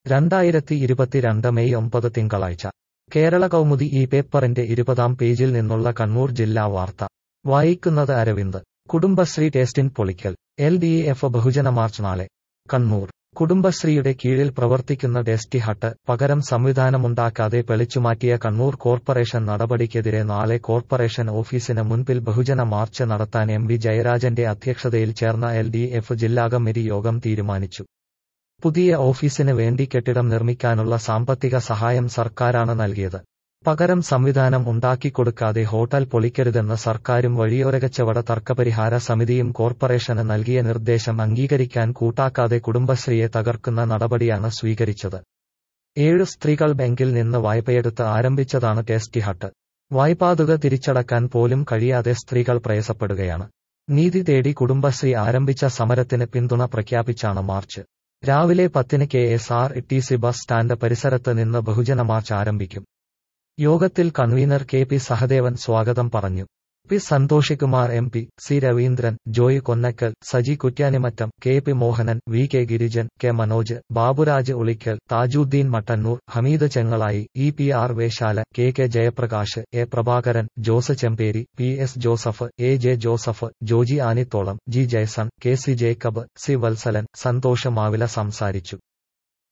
രണ്ടായിരത്തി ഇരുപത്തിരണ്ട് മെയ് ഒമ്പത് തിങ്കളാഴ്ച കേരള കൗമുദി ഈ പേപ്പറിന്റെ ഇരുപതാം പേജിൽ നിന്നുള്ള കണ്ണൂർ ജില്ലാ വാർത്ത വായിക്കുന്നത് അരവിന്ദ് കുടുംബശ്രീ ടേസ്റ്റിൻ പൊളിക്കൽ എൽ ഡി എഫ് ബഹുജന മാർച്ച് നാളെ കണ്ണൂർ കുടുംബശ്രീയുടെ കീഴിൽ പ്രവർത്തിക്കുന്ന ടേസ്റ്റി ഹട്ട് പകരം സംവിധാനമുണ്ടാക്കാതെ പെളിച്ചുമാറ്റിയ കണ്ണൂർ കോർപ്പറേഷൻ നടപടിക്കെതിരെ നാളെ കോർപ്പറേഷൻ ഓഫീസിന് മുൻപിൽ ബഹുജന മാർച്ച് നടത്താൻ എം വി ജയരാജന്റെ അധ്യക്ഷതയിൽ ചേർന്ന എൽ ഡി എഫ് ജില്ലാ കമ്മിറ്റി യോഗം തീരുമാനിച്ചു പുതിയ ഓഫീസിന് വേണ്ടി കെട്ടിടം നിർമ്മിക്കാനുള്ള സാമ്പത്തിക സഹായം സർക്കാരാണ് നൽകിയത് പകരം സംവിധാനം ഉണ്ടാക്കിക്കൊടുക്കാതെ ഹോട്ടൽ പൊളിക്കരുതെന്ന് സർക്കാരും വഴിയോരകച്ചവട തർക്കപരിഹാര സമിതിയും കോർപ്പറേഷന് നൽകിയ നിർദ്ദേശം അംഗീകരിക്കാൻ കൂട്ടാക്കാതെ കുടുംബശ്രീയെ തകർക്കുന്ന നടപടിയാണ് സ്വീകരിച്ചത് ഏഴു സ്ത്രീകൾ ബാങ്കിൽ നിന്ന് വായ്പയെടുത്ത് ആരംഭിച്ചതാണ് ടേസ്റ്റി ഹട്ട് വായ്പാതുക തിരിച്ചടക്കാൻ പോലും കഴിയാതെ സ്ത്രീകൾ പ്രയാസപ്പെടുകയാണ് നീതി തേടി കുടുംബശ്രീ ആരംഭിച്ച സമരത്തിന് പിന്തുണ പ്രഖ്യാപിച്ചാണ് മാർച്ച് രാവിലെ പത്തിന് K S R T C bus stand പരിസരത്ത് നിന്ന് ബഹുജന മാർച്ച് ആരംഭിക്കും യോഗത്തിൽ കൺവീനർ കെ പി സഹദേവൻ സ്വാഗതം പറഞ്ഞു P Santhoshkumar M P C Ravindran Joy Konnakkal Saji Kuttyanimattom K P Mohanan V K Girijan K Manoj Baburaj Ulikkal Thajudheen Mattannur Hameed Chengalayi E P R Veshala K K Jayaprakash A Prabhakaran Jose Chemperi P S Joseph A J Joseph Joji Anitholam G Jayson K C Jacob C Valsalan Santhosh Mavila സംസാരിച്ചു